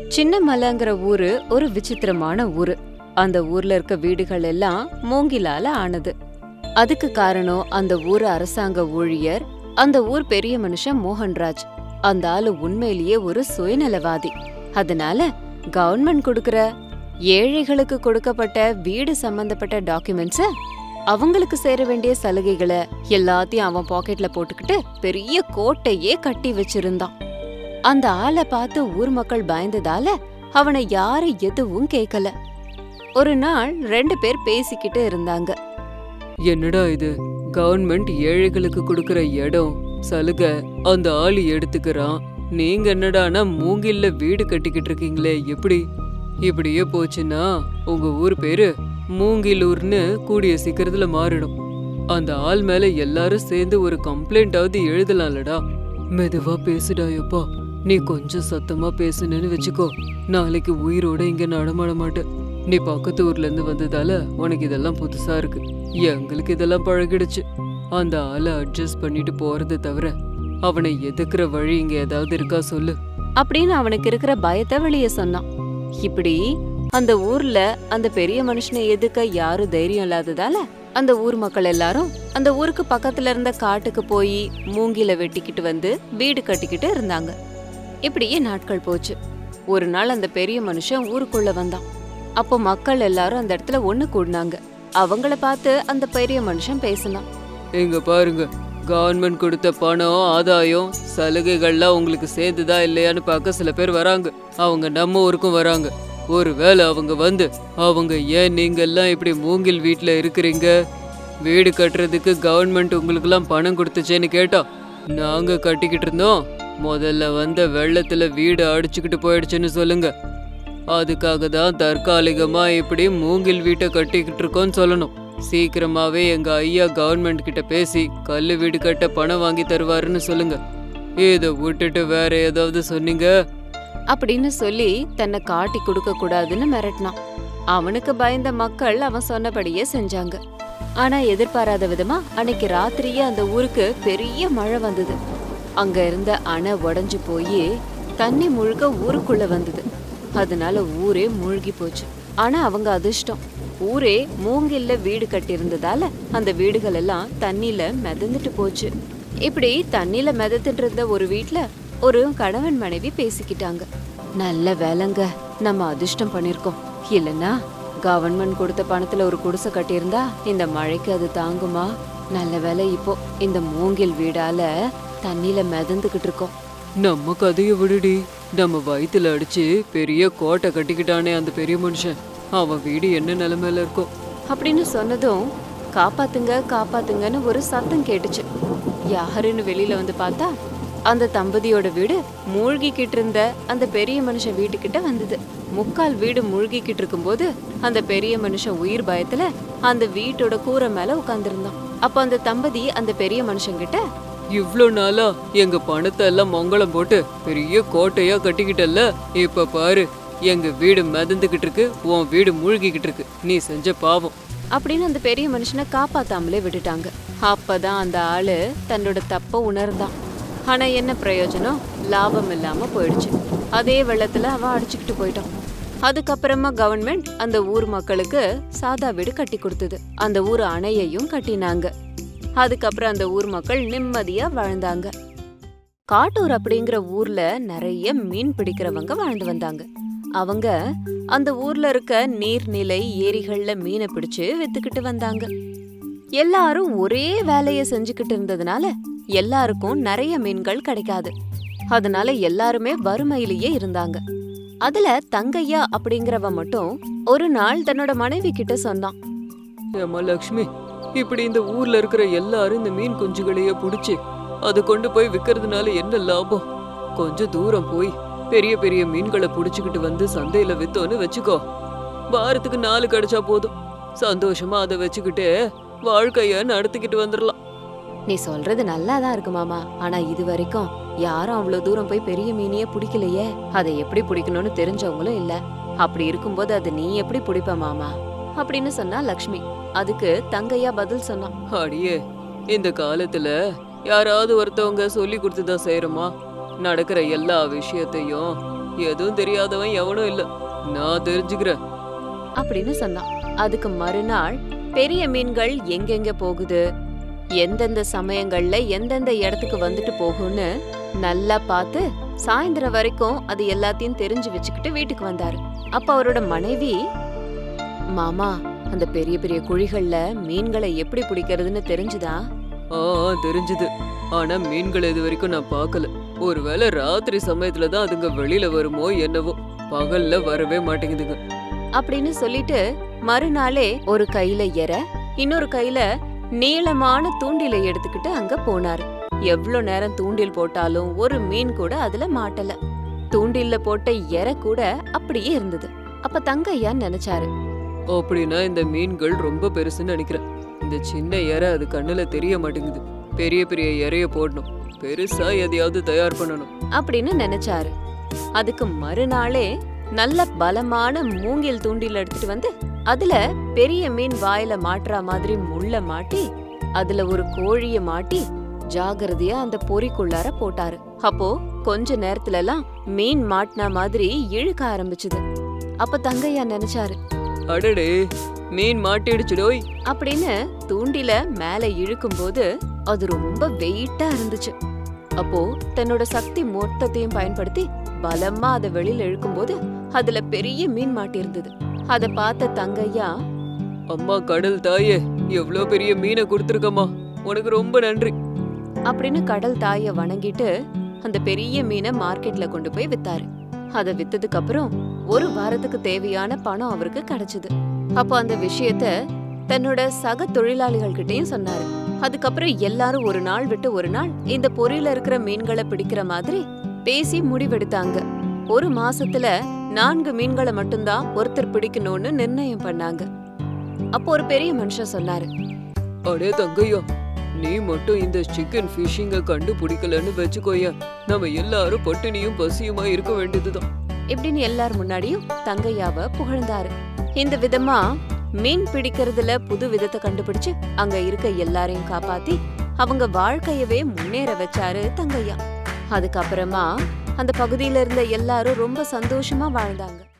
சின்ன மலைங்கிற ஊரு ஒரு விசித்திரமான ஊரு அந்த ஊர்ல இருக்க வீடுகள் எல்லாம் மூங்கிலால ஆனது அதுக்கு காரணம் அந்த ஊர் அரசாங்க ஊழியர் அந்த ஊர் பெரிய மனுஷன் மோகன்ராஜ் அந்த ஆளு உண்மையிலேயே ஒரு சுயநலவாதி அதனால கவர்மெண்ட் கொடுக்கற ஏழைகளுக்கு கொடுக்கப்பட்ட வீடு சம்பந்தப்பட்ட டாக்குமெண்ட்ஸ அவங்களுக்கு சேர வேண்டிய சலுகைகளை எல்லாத்தையும் அவன் பாக்கெட்ல போட்டுக்கிட்டு பெரிய கோட்டையே கட்டி வச்சிருந்தான் அந்த ஆளை பார்த்து ஊர் மக்கள் பயந்ததால அவனை யாரும் எதுவும் கேட்கல ஒரு நாள் ரெண்டு பேர் பேசிக்கிட்டு இருந்தாங்க என்னடா இது கவர்மெண்ட் ஏழைகளுக்கு கொடுக்கற இடம் சலுகை அந்த ஆளு எடுத்துக்கிறான் நீங்க என்னடானா மூங்கில்ல வீடு கட்டிக்கிட்டு இருக்கீங்களே எப்படி இப்படியே போச்சுன்னா உங்க ஊர் பேரு மூங்கிலூர்னு கூடிய சீக்கிரத்துல மாறிடும் அந்த ஆள் மேல எல்லாரும் சேர்ந்து ஒரு கம்ப்ளைண்டாவது எழுதலாம்லடா மெதுவா பேசுடா எப்பா நீ கொஞ்சம் சத்தமா பேசுனேன்னு வச்சுக்கோ நாளைக்கு உயிரோட இங்க நடமாட மாட்டேன் நீ பக்கத்து ஊர்ல இருந்து வந்ததால உனக்கு இதெல்லாம் புதுசா இருக்கு எங்களுக்கு இதெல்லாம் பழகிடுச்சு அந்த ஆளை அட்ஜஸ்ட் பண்ணிட்டு போறதை தவிர அவனை எதுக்குற வழி இங்க ஏதாவது இருக்கா சொல்லு அப்படின்னு அவனுக்கு இருக்கிற பயத்தை வெளியே சொன்னான் இப்படி அந்த ஊர்ல அந்த பெரிய மனுஷனை எதுக்க யாரும் தைரியம் இல்லாததால அந்த ஊர் மக்கள் எல்லாரும் அந்த ஊருக்கு பக்கத்துல இருந்த காட்டுக்கு போய் மூங்கில வெட்டிக்கிட்டு வந்து வீடு கட்டிக்கிட்டு இருந்தாங்க இப்படியே நாட்கள் போச்சு ஒரு நாள் அந்த பெரிய மனுஷன் ஊருக்குள்ள வந்தான் அப்போ மக்கள் எல்லாரும் அந்த இடத்துல ஒண்ணு கூடினாங்க அவங்கள பார்த்து அந்த பெரிய மனுஷன் பேசினான் இங்க பாருங்க கவர்மெண்ட் கொடுத்த பணம் ஆதாயம் சலுகைகள்லாம் உங்களுக்கு சேர்ந்துதா இல்லையான்னு பார்க்க சில பேர் வராங்க அவங்க நம்ம ஊருக்கும் வராங்க ஒருவேளை அவங்க வந்து அவங்க ஏன் நீங்க எல்லாம் இப்படி மூங்கில் வீட்ல இருக்கிறீங்க வீடு கட்டுறதுக்கு கவர்மெண்ட் உங்களுக்கெல்லாம் பணம் கொடுத்துச்சேன்னு கேட்டா நாங்க கட்டிக்கிட்டு இருந்தோம் முதல்ல வந்த வெள்ளத்துல வீடு அடிச்சுக்கிட்டு போயிடுச்சுன்னு சொல்லுங்க அதுக்காக தான் தற்காலிகமா இப்படி மூங்கில் வீட்டை கட்டிக்கிட்டு இருக்கோம்னு சொல்லணும் சீக்கிரமாவே எங்க ஐயா கவர்மெண்ட் கிட்ட பேசி கல்லு வீடு கட்ட பணம் வாங்கி தருவாருன்னு சொல்லுங்க இதை விட்டுட்டு வேற ஏதாவது சொன்னீங்க அப்படின்னு சொல்லி தன்னை காட்டி கொடுக்க கூடாதுன்னு மிரட்டினான் அவனுக்கு பயந்த மக்கள் அவன் சொன்னபடியே செஞ்சாங்க ஆனா எதிர்பாராத விதமா அன்னைக்கு ராத்திரியே அந்த ஊருக்கு பெரிய மழை வந்தது அங்க இருந்த அணை உடைஞ்சு போய் தண்ணி முழுக்க ஊருக்குள்ள வந்தது அதனால ஊரே மூழ்கி போச்சு ஆனா அவங்க அதிர்ஷ்டம் ஊரே மூங்கில்ல வீடு கட்டியிருந்ததால அந்த வீடுகள் எல்லாம் தண்ணில மிதந்துட்டு போச்சு இப்படி தண்ணில மிதந்துட்டு இருந்த ஒரு வீட்ல ஒரு கணவன் மனைவி பேசிக்கிட்டாங்க நல்ல வேலைங்க நம்ம அதிர்ஷ்டம் பண்ணிருக்கோம் இல்லனா கவர்மெண்ட் கொடுத்த பணத்துல ஒரு குடிசை கட்டியிருந்தா இந்த மழைக்கு அது தாங்குமா நல்ல வேலை இப்போ இந்த மூங்கில் வீடால தண்ணில மிதந்துகிட்டு இருக்கோம் நம்ம கதையை விடுடி நம்ம வயித்துல அடிச்சு பெரிய கோட்டை கட்டிக்கிட்டானே அந்த பெரிய மனுஷன் அவன் வீடு என்ன நிலைமையில இருக்கும் அப்படின்னு சொன்னதும் காப்பாத்துங்க காப்பாத்துங்கன்னு ஒரு சத்தம் கேட்டுச்சு யாருன்னு வெளியில வந்து பார்த்தா அந்த தம்பதியோட வீடு மூழ்கிக்கிட்டு இருந்த அந்த பெரிய மனுஷன் வீட்டுக்கிட்ட வந்தது முக்கால் வீடு மூழ்கிக்கிட்டு இருக்கும்போது அந்த பெரிய மனுஷன் உயிர் பயத்துல அந்த வீட்டோட கூரை மேல உட்கார்ந்திருந்தான் அப்ப அந்த தம்பதி அந்த பெரிய மனுஷன்கிட்ட இவ்ளோ நாளா எங்க பணத்தை எல்லாம் மங்களம் போட்டு பெரிய கோட்டையா கட்டிக்கிட்டல்ல இப்ப பாரு எங்க வீடு மிதந்துகிட்டு இருக்கு உன் வீடு மூழ்கிக்கிட்டு இருக்கு நீ செஞ்ச பாவம் அப்படின்னு அந்த பெரிய மனுஷனை காப்பாத்தாமலே விட்டுட்டாங்க அப்பதான் அந்த ஆளு தன்னோட தப்ப உணர்ந்தான் ஆனா என்ன பிரயோஜனம் லாபம் இல்லாம போயிடுச்சு அதே வெள்ளத்துல அவன் அடிச்சுக்கிட்டு போயிட்டான் அதுக்கப்புறமா கவர்மெண்ட் அந்த ஊர் மக்களுக்கு சாதா வீடு கட்டி கொடுத்தது அந்த ஊர் அணையையும் கட்டினாங்க அதுக்கப்புறம் அந்த ஊர் மக்கள் நிம்மதியா வாழ்ந்தாங்க காட்டூர் அப்படிங்கிற ஊர்ல நிறைய மீன் பிடிக்கிறவங்க வாழ்ந்து வந்தாங்க அவங்க அந்த ஊர்ல இருக்க நீர்நிலை ஏரிகள்ல மீனை பிடிச்சு வித்துக்கிட்டு வந்தாங்க எல்லாரும் ஒரே வேலைய செஞ்சுக்கிட்டு இருந்ததுனால எல்லாருக்கும் நிறைய மீன்கள் கிடைக்காது அதனால எல்லாருமே வறுமையிலேயே இருந்தாங்க அதுல தங்கையா அப்படிங்கிறவ மட்டும் ஒரு நாள் தன்னோட மனைவி கிட்ட சொன்னான் ஏமா லக்ஷ்மி இப்படி இந்த ஊர்ல இருக்கிற எல்லாரும் இந்த மீன் குஞ்சுகளையே புடிச்சு அதை கொண்டு போய் விக்கிறதுனால என்ன லாபம் கொஞ்சம் தூரம் போய் பெரிய பெரிய மீன்களை புடிச்சுக்கிட்டு வந்து சந்தையில வித்தோன்னு வச்சுக்கோ வாரத்துக்கு நாலு கிடைச்சா போதும் சந்தோஷமா அதை வச்சுக்கிட்டே வாழ்க்கைய நடத்திக்கிட்டு வந்துடலாம் நீ சொல்றது நல்லாதான் இருக்கு மாமா ஆனா இது வரைக்கும் யாரும் அவ்வளவு தூரம் போய் பெரிய மீனையே பிடிக்கலையே அதை எப்படி பிடிக்கணும்னு தெரிஞ்சவங்களும் இல்ல அப்படி இருக்கும்போது அதை நீ எப்படி பிடிப்ப மாமா அப்படின்னு சொன்னா லக்ஷ்மி அதுக்கு தங்கையா பதில் சொன்னான் அடியே இந்த காலத்துல யாராவது ஒருத்தவங்க சொல்லி கொடுத்துதான் செய்யறோமா நடக்கிற எல்லா விஷயத்தையும் எதுவும் தெரியாதவன் எவனும் இல்ல நான் தெரிஞ்சுக்கிறேன் அப்படின்னு சொன்னான் அதுக்கு மறுநாள் பெரிய மீன்கள் எங்கெங்க போகுது எந்தெந்த சமயங்கள்ல எந்தெந்த இடத்துக்கு வந்துட்டு போகும்னு நல்லா பார்த்து சாயந்தரம் வரைக்கும் அது எல்லாத்தையும் தெரிஞ்சு வச்சுக்கிட்டு வீட்டுக்கு வந்தாரு அப்ப அவரோட மனைவி மாமா அந்த பெரிய பெரிய குழிகள்ல மீன்களை எப்படி பிடிக்கிறதுன்னு தெரிஞ்சுதா ஆ ஆ, தெரிஞ்சுது ஆனா மீன்கள் இது வரைக்கும் நான் பார்க்கல ஒருவேளை ராத்திரி சமயத்துல தான் அதுங்க வெளியில வருமோ என்னவோ பகல்ல வரவே மாட்டேங்குதுங்க அப்படின்னு சொல்லிட்டு மறுநாளே ஒரு கையில எற இன்னொரு கையில நீளமான தூண்டிலை எடுத்துக்கிட்டு அங்க போனாரு எவ்ளோ நேரம் தூண்டில் போட்டாலும் ஒரு மீன் கூட அதுல மாட்டல தூண்டில்ல போட்ட எற கூட அப்படியே இருந்தது அப்ப தங்கையா நினைச்சாரு அப்படின்னா இந்த மீன்கள் ரொம்ப பெருசுன்னு நினைக்கிறேன் இந்த சின்ன இறை அது கண்ணுல தெரிய மாட்டேங்குது பெரிய பெரிய இறைய போடணும் பெருசா எதையாவது தயார் பண்ணணும் அப்படின்னு நினைச்சாரு அதுக்கு மறுநாளே நல்ல பலமான மூங்கில் தூண்டில் எடுத்துட்டு வந்து அதுல பெரிய மீன் வாயில மாட்டுற மாதிரி முள்ள மாட்டி அதுல ஒரு கோழிய மாட்டி ஜாகிரதையா அந்த பொறிக்குள்ளார போட்டாரு அப்போ கொஞ்ச நேரத்துல எல்லாம் மீன் மாட்டின மாதிரி இழுக்க ஆரம்பிச்சுது அப்ப தங்கையா நினைச்சாரு அடடே மீன் மாட்டிடுச்சுடோய் அப்படின்னு தூண்டில மேல இழுக்கும்போது அது ரொம்ப வெயிட்டா இருந்துச்சு அப்போ தன்னோட சக்தி மொத்தத்தையும் பயன்படுத்தி பலமா அதை வெளியில இழுக்கும்போது அதுல பெரிய மீன் மாட்டியிருந்தது அத பார்த்த தங்கையா அம்மா கடல் தாயே எவ்வளோ பெரிய மீனை கொடுத்துருக்கம்மா உனக்கு ரொம்ப நன்றி அப்படின்னு கடல் தாய வணங்கிட்டு அந்த பெரிய மீனை மார்க்கெட்ல கொண்டு போய் வித்தாரு அத வித்ததுக்கு அப்புறம் ஒரு வாரத்துக்கு தேவையான பணம் அவருக்கு கிடைச்சது அப்போ அந்த விஷயத்த தன்னோட சக தொழிலாளிகள் கிட்டயும் சொன்னாரு அதுக்கப்புறம் எல்லாரும் ஒரு நாள் விட்டு ஒரு நாள் இந்த பொரியில இருக்கிற மீன்களை பிடிக்கிற மாதிரி பேசி முடிவெடுத்தாங்க ஒரு மாசத்துல நான்கு மீன்களை மட்டும்தான் ஒருத்தர் பிடிக்கணும்னு நிர்ணயம் பண்ணாங்க அப்போ ஒரு பெரிய மனுஷன் சொன்னாரு அடே தங்கையா நீ மட்டும் இந்த சிக்கன் ஃபிஷிங்க கண்டுபிடிக்கலன்னு வச்சுக்கோயா நம்ம எல்லாரும் பட்டினியும் பசியுமா இருக்க வேண்டியதுதான் இப்படின்னு எல்லார் முன்னாடியும் தங்கையாவ புகழ்ந்தாரு இந்த விதமா மீன் பிடிக்கிறதுல புது விதத்தை கண்டுபிடிச்சு அங்க இருக்க எல்லாரையும் காப்பாத்தி அவங்க வாழ்க்கையவே முன்னேற வச்சாரு தங்கையா அதுக்கப்புறமா அந்த பகுதியில இருந்த எல்லாரும் ரொம்ப சந்தோஷமா வாழ்ந்தாங்க